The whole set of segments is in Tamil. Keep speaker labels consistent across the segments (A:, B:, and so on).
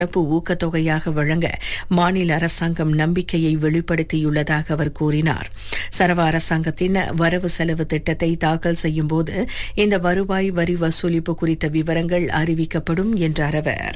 A: சிறப்பு ஊக்கத்தொகையாக வழங்க மாநில அரசாங்கம் நம்பிக்கையை வெளிப்படுத்தியுள்ளதாக அவர் கூறினார் சரவ அரசாங்கத்தின் வரவு செலவு திட்டத்தை தாக்கல் செய்யும் போது இந்த வருவாய் வரி வசூலிப்பு குறித்த விவரங்கள் அறிவிக்கப்படும் என்றார் அவர்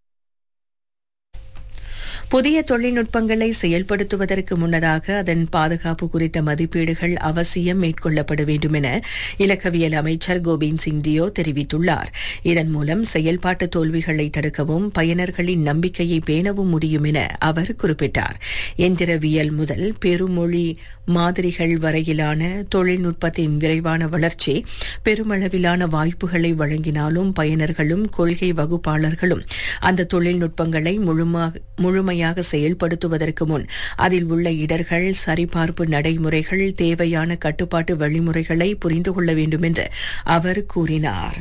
A: புதிய தொழில்நுட்பங்களை செயல்படுத்துவதற்கு முன்னதாக அதன் பாதுகாப்பு குறித்த மதிப்பீடுகள் அவசியம் மேற்கொள்ளப்பட வேண்டும் என இலக்கவியல் அமைச்சர் கோபிந்த் சிங் டியோ தெரிவித்துள்ளார் இதன் மூலம் செயல்பாட்டு தோல்விகளை தடுக்கவும் பயனர்களின் நம்பிக்கையை பேணவும் முடியும் என அவர் குறிப்பிட்டார் எந்திரவியல் முதல் பெருமொழி மாதிரிகள் வரையிலான தொழில்நுட்பத்தின் விரைவான வளர்ச்சி பெருமளவிலான வாய்ப்புகளை வழங்கினாலும் பயனர்களும் கொள்கை வகுப்பாளர்களும் அந்த தொழில்நுட்பங்களை முழுமையாக செயல்படுத்துவதற்கு முன் அதில் உள்ள இடர்கள் சரிபார்ப்பு நடைமுறைகள் தேவையான கட்டுப்பாட்டு வழிமுறைகளை புரிந்து கொள்ள வேண்டும் என்று அவர் கூறினார்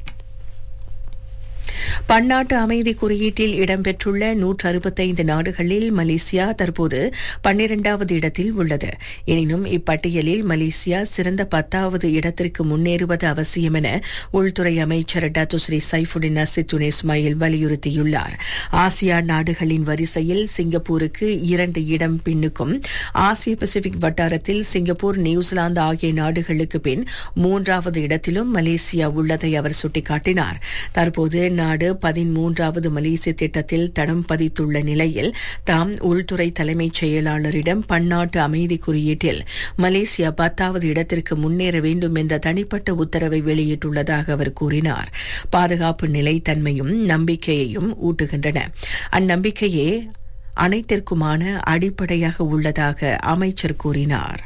A: பன்னாட்டு அமைதி குறியீட்டில் இடம்பெற்றுள்ள நூற்று அறுபத்தைந்து நாடுகளில் மலேசியா தற்போது பன்னிரண்டாவது இடத்தில் உள்ளது எனினும் இப்பட்டியலில் மலேசியா சிறந்த பத்தாவது இடத்திற்கு முன்னேறுவது அவசியம் என உள்துறை அமைச்சர் டாத்து ஸ்ரீ சைஃபுடின் அசித்துன் இஸ்மாயில் வலியுறுத்தியுள்ளார் ஆசியா நாடுகளின் வரிசையில் சிங்கப்பூருக்கு இரண்டு இடம் பின்னுக்கும் ஆசிய பசிபிக் வட்டாரத்தில் சிங்கப்பூர் நியூசிலாந்து ஆகிய நாடுகளுக்கு பின் மூன்றாவது இடத்திலும் மலேசியா உள்ளதை அவர் சுட்டிக்காட்டினார் தற்போது நாடு பதிமூன்றாவது மலேசிய திட்டத்தில் தடம் பதித்துள்ள நிலையில் தாம் உள்துறை தலைமைச் செயலாளரிடம் பன்னாட்டு அமைதி குறியீட்டில் மலேசியா பத்தாவது இடத்திற்கு முன்னேற வேண்டும் என்ற தனிப்பட்ட உத்தரவை வெளியிட்டுள்ளதாக அவர் கூறினார் பாதுகாப்பு நிலைத்தன்மையும் நம்பிக்கையையும் ஊட்டுகின்றன அந்நம்பிக்கையே அனைத்திற்குமான அடிப்படையாக உள்ளதாக அமைச்சர் கூறினார்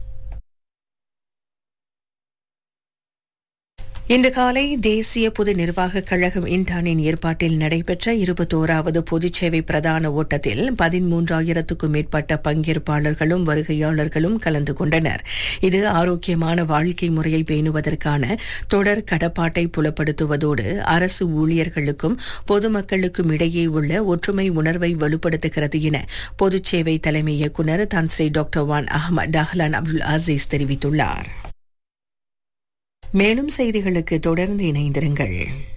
A: இன்று காலை தேசிய பொது நிர்வாகக் கழகம் இன்டானின் ஏற்பாட்டில் நடைபெற்ற இருபத்தோராவது பொதுச்சேவை பிரதான ஓட்டத்தில் பதிமூன்றாயிரத்துக்கும் மேற்பட்ட பங்கேற்பாளர்களும் வருகையாளர்களும் கலந்து கொண்டனர் இது ஆரோக்கியமான வாழ்க்கை முறையை பேணுவதற்கான தொடர் கடப்பாட்டை புலப்படுத்துவதோடு அரசு ஊழியர்களுக்கும் பொதுமக்களுக்கும் இடையே உள்ள ஒற்றுமை உணர்வை வலுப்படுத்துகிறது என பொதுச்சேவை தலைமை இயக்குநர் Tan Sri doctor Wan Ahmad Dahlan Abdul Aziz தெரிவித்துள்ளார் மேலும் செய்திகளுக்கு தொடர்ந்து இணைந்திருங்கள்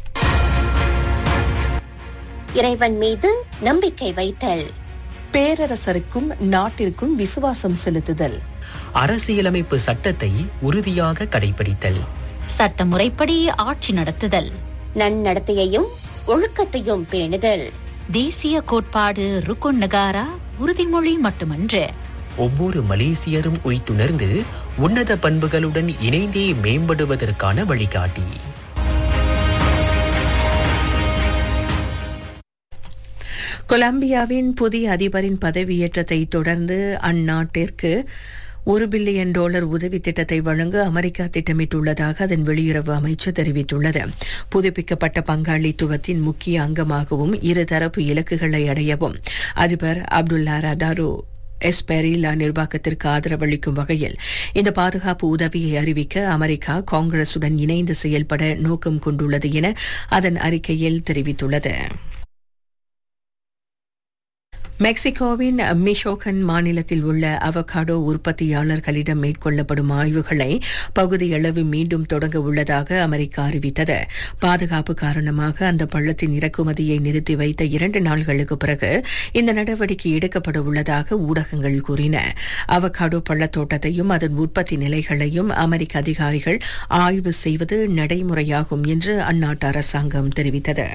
B: இறைவன் மீது நம்பிக்கை வைத்தல்
A: பேரரசருக்கும் நாட்டிற்கும் விசுவாசம் செலுத்துதல்
C: அரசியலமைப்பு சட்டத்தை உறுதியாக கடைபிடித்தல்
D: சட்ட முறைப்படி ஆட்சி நடத்துதல்
B: நன்னடத்தையையும் ஒழுக்கத்தையும் பேணுதல்
D: தேசிய கோட்பாடு ருக்குன் நகாரா உறுதிமொழி மட்டுமன்று
C: ஒவ்வொரு மலேசியரும் உய்த்துணர்ந்து உன்னத பண்புகளுடன் இணைந்தே மேம்படுவதற்கான வழிகாட்டி
A: கொலம்பியாவின் புதிய அதிபரின் பதவியேற்றத்தை தொடர்ந்து அந்நாட்டிற்கு ஒரு பில்லியன் டாலர் உதவி திட்டத்தை வழங்க அமெரிக்கா திட்டமிட்டுள்ளதாக அதன் வெளியுறவு அமைச்சு தெரிவித்துள்ளது புதுப்பிக்கப்பட்ட பங்காளித்துவத்தின் முக்கிய அங்கமாகவும் இருதரப்பு இலக்குகளை அடையவும் அதிபர் அப்துல்லா ரடாரோ எஸ்பெரிலா நிர்வாகத்திற்கு ஆதரவளிக்கும் வகையில் இந்த பாதுகாப்பு உதவியை அறிவிக்க அமெரிக்கா காங்கிரசுடன் இணைந்து செயல்பட நோக்கம் கொண்டுள்ளது என அதன் அறிக்கையில் தெரிவித்துள்ளது மெக்சிகோவின் மிஷோகன் மாநிலத்தில் உள்ள அவகாடோ உற்பத்தியாளர்களிடம் மேற்கொள்ளப்படும் ஆய்வுகளை பகுதியளவு மீண்டும் தொடங்க உள்ளதாக அமெரிக்கா அறிவித்தது பாதுகாப்பு காரணமாக அந்த பள்ளத்தின் இறக்குமதியை நிறுத்தி வைத்த இரண்டு நாள்களுக்கு பிறகு இந்த நடவடிக்கை எடுக்கப்பட உள்ளதாக ஊடகங்கள் கூறின அவகாடோ பள்ளத்தோட்டத்தையும் அதன் உற்பத்தி நிலைகளையும் அமெரிக்க அதிகாரிகள் ஆய்வு செய்வது நடைமுறையாகும் என்று அந்நாட்டு அரசாங்கம் தெரிவித்தது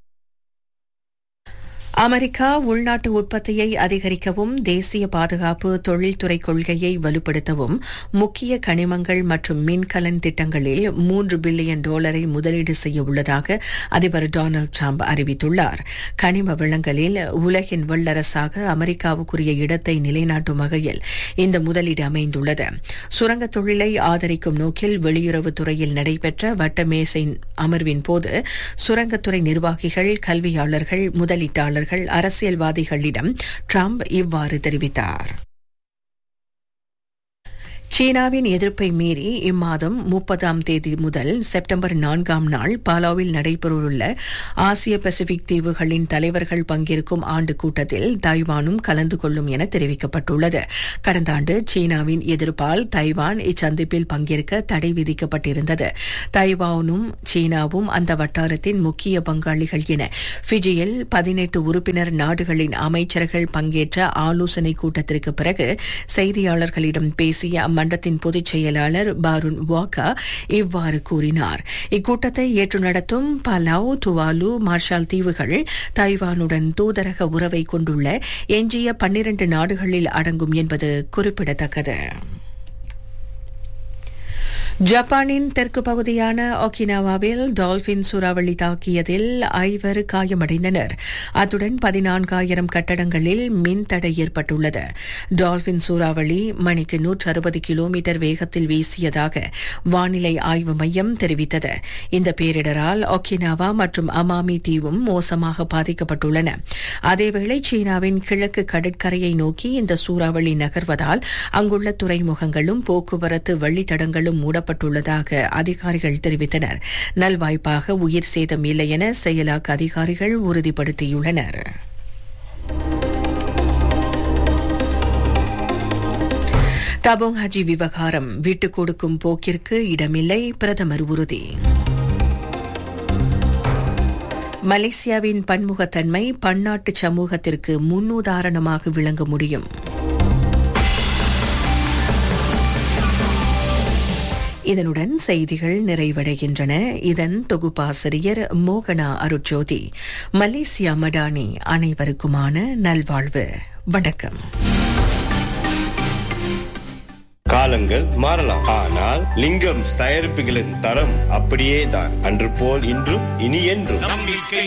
A: அமெரிக்கா உள்நாட்டு உற்பத்தியை அதிகரிக்கவும் தேசிய பாதுகாப்பு தொழில்துறை கொள்கையை வலுப்படுத்தவும் முக்கிய கனிமங்கள் மற்றும் மின்கலன் திட்டங்களில் மூன்று பில்லியன் டாலரை முதலீடு செய்ய உள்ளதாக அதிபர் டொனால்டு டிரம்ப் அறிவித்துள்ளார் கனிம வளங்களில் உலகின் வல்லரசாக அமெரிக்காவுக்குரிய இடத்தை நிலைநாட்டும் வகையில் இந்த முதலீடு அமைந்துள்ளது சுரங்க தொழிலை ஆதரிக்கும் நோக்கில் வெளியுறவுத்துறையில் நடைபெற்ற வட்டமேசை அமர்வின் போது சுரங்கத்துறை நிர்வாகிகள் கல்வியாளர்கள் முதலீட்டாளர்கள் தலைவர்கள் அரசியல்வாதிகளிடம் ட்ரம்ப் இவ்வாறு தெரிவித்தார் சீனாவின் எதிர்ப்பை மீறி இம்மாதம் முப்பதாம் தேதி முதல் செப்டம்பர் நான்காம் நாள் பாலாவில் நடைபெறவுள்ள ஆசிய பசிபிக் தீவுகளின் தலைவர்கள் பங்கேற்கும் ஆண்டு கூட்டத்தில் தைவானும் கலந்து கொள்ளும் என தெரிவிக்கப்பட்டுள்ளது கடந்த ஆண்டு சீனாவின் எதிர்ப்பால் தைவான் இச்சந்திப்பில் பங்கேற்க தடை விதிக்கப்பட்டிருந்தது தைவானும் சீனாவும் அந்த வட்டாரத்தின் முக்கிய பங்காளிகள் என ஃபிஜியில் பதினெட்டு உறுப்பினர் நாடுகளின் அமைச்சர்கள் பங்கேற்ற ஆலோசனை கூட்டத்திற்கு பிறகு செய்தியாளர்களிடம் பேசிய அம்மன்றத்தின் பொதுச் செயலாளர் பாருன் வாக்கா இவ்வாறு கூறினார் இக்கூட்டத்தை ஏற்று நடத்தும் பலாவ் துவாலு மார்ஷால் தீவுகள் தைவானுடன் தூதரக உறவை கொண்டுள்ள எஞ்சிய பன்னிரண்டு நாடுகளில் அடங்கும் என்பது குறிப்பிடத்தக்கது ஜப்பானின் தெற்கு பகுதியான ஒகினாவாவில் டால்பின் சூறாவளி தாக்கியதில் ஐவர் காயமடைந்தனர் அத்துடன் பதினான்காயிரம் கட்டடங்களில் மின் தடை ஏற்பட்டுள்ளது டால்பின் சூறாவளி மணிக்கு நூற்று அறுபது கிலோமீட்டர் வேகத்தில் வீசியதாக வானிலை ஆய்வு மையம் தெரிவித்தது இந்த பேரிடரால் ஒகினாவா மற்றும் அமாமி தீவும் மோசமாக பாதிக்கப்பட்டுள்ளன அதேவேளை சீனாவின் கிழக்கு கடற்கரையை நோக்கி இந்த சூறாவளி நகர்வதால் அங்குள்ள துறைமுகங்களும் போக்குவரத்து வழித்தடங்களும் மூட மூடப்பட்டுள்ளதாக அதிகாரிகள் தெரிவித்தனர் நல்வாய்ப்பாக உயிர் சேதம் இல்லை என செயலாக்க அதிகாரிகள் உறுதிப்படுத்தியுள்ளனர் தபோங் ஹஜி விவகாரம் விட்டுக் கொடுக்கும் போக்கிற்கு இடமில்லை பிரதமர் உறுதி மலேசியாவின் பன்முகத்தன்மை பன்னாட்டு சமூகத்திற்கு முன்னுதாரணமாக விளங்க முடியும் இதனுடன் செய்திகள் நிறைவடைகின்றன இதன் தொகுப்பாசிரியர் மோகனா அருட்ஜோதி மலேசியா மடானி அனைவருக்குமான நல்வாழ்வு வணக்கம்
E: காலங்கள் மாறலாம் ஆனால் லிங்கம் தயாரிப்புகளின் தரம் அப்படியே தான் அன்று போல் இன்றும் இனி என்றும்